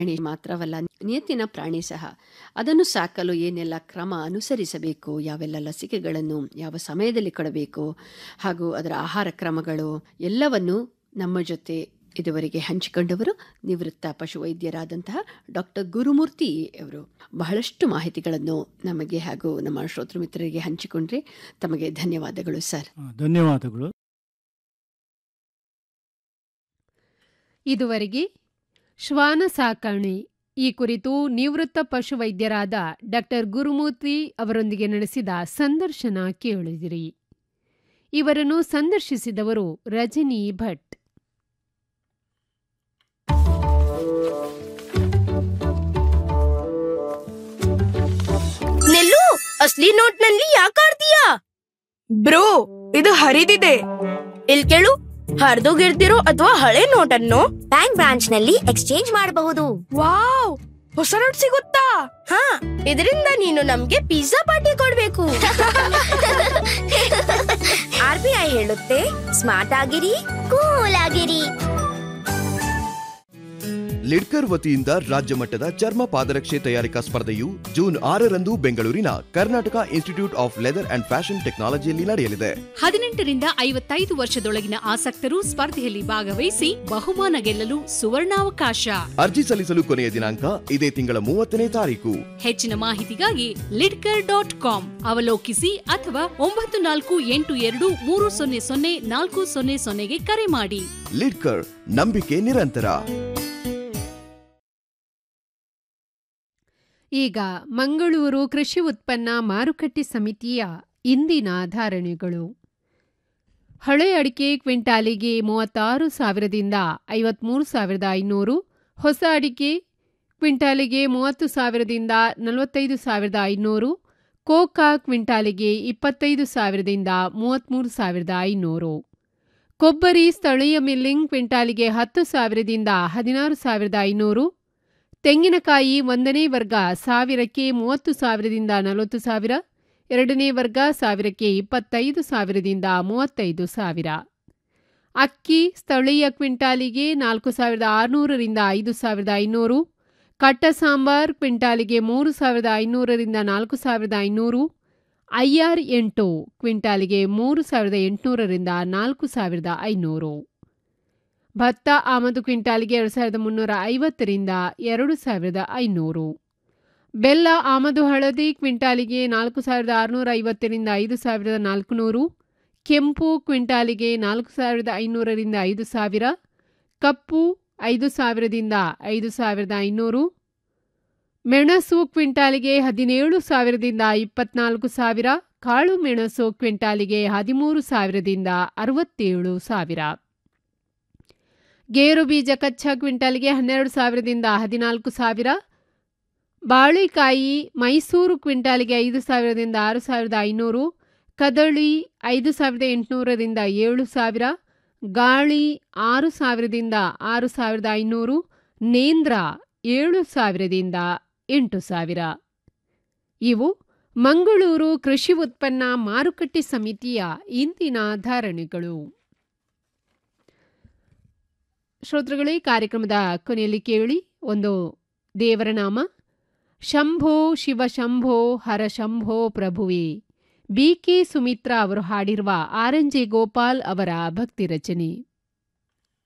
ಪ್ರಾಣಿ ಮಾತ್ರವಲ್ಲ ನಿಯತ್ತಿನ ಪ್ರಾಣಿ ಸಹ ಅದನ್ನು ಸಾಕಲು ಏನೆಲ್ಲ ಕ್ರಮ ಅನುಸರಿಸಬೇಕು ಯಾವೆಲ್ಲ ಲಸಿಕೆಗಳನ್ನು ಯಾವ ಸಮಯದಲ್ಲಿ ಕೊಡಬೇಕು ಹಾಗೂ ಅದರ ಆಹಾರ ಕ್ರಮಗಳು ಎಲ್ಲವನ್ನು ನಮ್ಮ ಜೊತೆ ಇದುವರೆಗೆ ಹಂಚಿಕೊಂಡವರು ನಿವೃತ್ತ ಪಶುವೈದ್ಯರಾದಂತಹ ಡಾಕ್ಟರ್ ಗುರುಮೂರ್ತಿ ಅವರು ಬಹಳಷ್ಟು ಮಾಹಿತಿಗಳನ್ನು ನಮಗೆ ಹಾಗೂ ನಮ್ಮ ಶ್ರೋತೃ ಮಿತ್ರರಿಗೆ ಹಂಚಿಕೊಂಡ್ರೆ ತಮಗೆ ಧನ್ಯವಾದಗಳು ಸರ್ ಆ, ಧನ್ಯವಾದಗಳು ಇದುವರೆಗೆ ಶ್ವಾನ ಸಾಕಣೆ ಈ ಕುರಿತು ನಿವೃತ್ತ ಪಶುವೈದ್ಯರಾದ ಡಾಕ್ಟರ್ ಗುರುಮೂರ್ತಿ ಅವರೊಂದಿಗೆ ನಡೆಸಿದ ಸಂದರ್ಶನ ಕೇಳಿದಿರಿ ಇವರನ್ನು ಸಂದರ್ಶಿಸಿದವರು ರಜನಿ ಭಟ್ ನಿಲ್ಲು ಅಸ್ಲಿ ನೋಟ್ ನಲ್ಲಿ ಯಾಕೆ ಆಡ್ತೀಯಾ ಬ್ರೋ ಇದು ಹರಿದಿದೆ ಇಲ್ ಕೇಳು ಹರಿದೋಗಿರ್ತಿರೋ ಅಥವಾ ಹಳೆ ನೋಟ್ ಅನ್ನು ಬ್ಯಾಂಕ್ ಬ್ರಾಂಚ್ ನಲ್ಲಿ ಎಕ್ಸ್ಚೇಂಜ್ ಮಾಡಬಹುದು ವಾವ್ ಹೊಸ ನೋಟ್ ಸಿಗುತ್ತಾ ಹಾ ಇದರಿಂದ ನೀನು ನಮ್ಗೆ ಪಿಜ್ಜಾ ಪಾರ್ಟಿ ಕೊಡ್ಬೇಕು ಆರ್ ಬಿ ಐ ಹೇಳುತ್ತೆ ಸ್ಮಾರ್ಟ್ ಆಗಿರಿ ಕೂಲ್ ಆಗಿರಿ ಲಿಡ್ಕರ್ ವತಿಯಿಂದ ರಾಜ್ಯ ಮಟ್ಟದ ಚರ್ಮ ಪಾದರಕ್ಷೆ ತಯಾರಿಕಾ ಸ್ಪರ್ಧೆಯು ಜೂನ್ ಆರರಂದು ಬೆಂಗಳೂರಿನ Karnataka institute of leather and fashion ಟೆಕ್ನಾಲಜಿಯಲ್ಲಿ ನಡೆಯಲಿದೆ ಹದಿನೆಂಟರಿಂದ ಐವತ್ತೈದು ವರ್ಷದೊಳಗಿನ ಆಸಕ್ತರು ಸ್ಪರ್ಧೆಯಲ್ಲಿ ಭಾಗವಹಿಸಿ ಬಹುಮಾನ ಗೆಲ್ಲಲು ಸುವರ್ಣಾವಕಾಶ ಅರ್ಜಿ ಸಲ್ಲಿಸಲು ಕೊನೆಯ ದಿನಾಂಕ ಇದೇ ತಿಂಗಳ ಮೂವತ್ತನೇ ತಾರೀಕು ಹೆಚ್ಚಿನ ಮಾಹಿತಿಗಾಗಿ ಲಿಡ್ಕರ್ ಡಾಟ್ ಕಾಮ್ ಅವಲೋಕಿಸಿ ಅಥವಾ ಒಂಬತ್ತು ನಾಲ್ಕು ಎಂಟು ಎರಡು ಮೂರು ಸೊನ್ನೆ ಸೊನ್ನೆ ನಾಲ್ಕು ಸೊನ್ನೆ ಸೊನ್ನೆಗೆ ಕರೆ ಮಾಡಿ ಲಿಡ್ಕರ್ ನಂಬಿಕೆ ನಿರಂತರ ಈಗ ಮಂಗಳೂರು ಕೃಷಿ ಉತ್ಪನ್ನ ಮಾರುಕಟ್ಟೆ ಸಮಿತಿಯ ಇಂದಿನ ಧಾರಣೆಗಳು ಹಳೆ ಅಡಿಕೆ ಕ್ವಿಂಟಾಲಿಗೆ ಮೂವತ್ತಾರು ಸಾವಿರದಿಂದ ಐವತ್ಮೂರು ಸಾವಿರದ ಐನೂರು ಹೊಸ ಅಡಿಕೆ ಕ್ವಿಂಟಾಲಿಗೆ ಮೂವತ್ತು ಸಾವಿರದಿಂದ ನಲವತ್ತೈದು ಸಾವಿರದ ಐನೂರು ಕೋಕಾ ಕ್ವಿಂಟಾಲಿಗೆ ಇಪ್ಪತ್ತೈದು ಸಾವಿರದಿಂದ ಮೂವತ್ತ್ಮೂರು ಸಾವಿರದ ಐನೂರು ಕೊಬ್ಬರಿ ಸ್ಥಳೀಯ ಮಿಲ್ಲಿಂಗ್ ಕ್ವಿಂಟಾಲಿಗೆ ಹತ್ತು ಸಾವಿರದಿಂದ ಹದಿನಾರು ಸಾವಿರದ ಐನೂರು ತೆಂಗಿನಕಾಯಿ ಒಂದನೇ ವರ್ಗ ಸಾವಿರಕ್ಕೆ ಮೂವತ್ತು ಸಾವಿರದಿಂದ ನಲವತ್ತು ಸಾವಿರ ಎರಡನೇ ವರ್ಗ ಸಾವಿರಕ್ಕೆ ಇಪ್ಪತ್ತೈದು ಸಾವಿರದಿಂದ ಮೂವತ್ತೈದು ಸಾವಿರ ಅಕ್ಕಿ ಸ್ಥಳೀಯ ಕ್ವಿಂಟಾಲಿಗೆ ನಾಲ್ಕು ಸಾವಿರದ ಆರುನೂರರಿಂದ ಐದು ಸಾವಿರದ ಐನೂರು ಕಟ್ಟ ಸಾಂಬಾರ್ ಕ್ವಿಂಟಾಲಿಗೆ ಮೂರು ಸಾವಿರದ ಐನೂರರಿಂದ ನಾಲ್ಕು ಸಾವಿರದ ಐನೂರು ಐಆರ್ ಎಂಟು ಕ್ವಿಂಟಾಲಿಗೆ ಮೂರು ಸಾವಿರದ ಎಂಟುನೂರರಿಂದ ನಾಲ್ಕು ಸಾವಿರದ ಐನೂರು ಭತ್ತ ಆಮದು ಕ್ವಿಂಟಾಲಿಗೆ ಎರಡು ಸಾವಿರದ ಮುನ್ನೂರ ಐವತ್ತರಿಂದ ಎರಡು ಸಾವಿರದ ಐನೂರು ಬೆಲ್ಲ ಆಮದು ಹಳದಿ ಕ್ವಿಂಟಾಲಿಗೆ ನಾಲ್ಕು ಸಾವಿರದ ಆರುನೂರ ಐವತ್ತರಿಂದ ಐದು ಸಾವಿರದ ನಾಲ್ಕುನೂರು ಕೆಂಪು ಕ್ವಿಂಟಾಲಿಗೆ ನಾಲ್ಕು ಸಾವಿರದ ಐನೂರರಿಂದ ಐದು ಸಾವಿರ ಕಪ್ಪು ಐದು ಸಾವಿರದಿಂದ ಐದು ಸಾವಿರದ ಐನೂರು ಮೆಣಸು ಕ್ವಿಂಟಾಲಿಗೆ ಹದಿನೇಳು ಸಾವಿರದಿಂದ ಇಪ್ಪತ್ನಾಲ್ಕು ಸಾವಿರ ಕಾಳು ಮೆಣಸು ಕ್ವಿಂಟಾಲಿಗೆ ಹದಿಮೂರು ಸಾವಿರದಿಂದ ಅರವತ್ತೇಳು ಸಾವಿರ ಗೇರು ಬೀಜ ಕಚ್ಚಾ ಕ್ವಿಂಟಾಲ್ಗೆ ಹನ್ನೆರಡು ಸಾವಿರದಿಂದ ಹದಿನಾಲ್ಕು ಸಾವಿರ ಬಾಳೆಕಾಯಿ ಮೈಸೂರು ಕ್ವಿಂಟಾಲ್ಗೆ ಐದು ಸಾವಿರದಿಂದ ಆರು ಸಾವಿರದ ಐನೂರು ಕದಳಿ ಐದು ಸಾವಿರದ ಎಂಟುನೂರರಿಂದ ಏಳು ಸಾವಿರ ಗಾಳಿ ಆರು ಸಾವಿರದಿಂದ ಆರು ಸಾವಿರದ ಐನೂರು ನೇಂದ್ರ ಏಳು ಸಾವಿರದಿಂದ ಎಂಟು ಸಾವಿರ ಇವು ಮಂಗಳೂರು ಕೃಷಿ ಉತ್ಪನ್ನ ಮಾರುಕಟ್ಟೆ ಸಮಿತಿಯ ಇಂದಿನ ಧಾರಣೆಗಳು ಶ್ರೋತೃಗಳೇ ಕಾರ್ಯಕ್ರಮದ ಕೊನೆಯಲ್ಲಿ ಕೇಳಿ ಒಂದು ದೇವರ ನಾಮ ಶಂಭೋ ಶಿವ ಶಂಭೋ ಹರ ಶಂಭೋ ಪ್ರಭುವೇ ಬಿ ಕೆ ಸುಮಿತ್ರಾ ಅವರು ಹಾಡಿರುವ ಆರಂಜೆ ಗೋಪಾಲ್ ಅವರ ಭಕ್ತಿ ರಚನೆ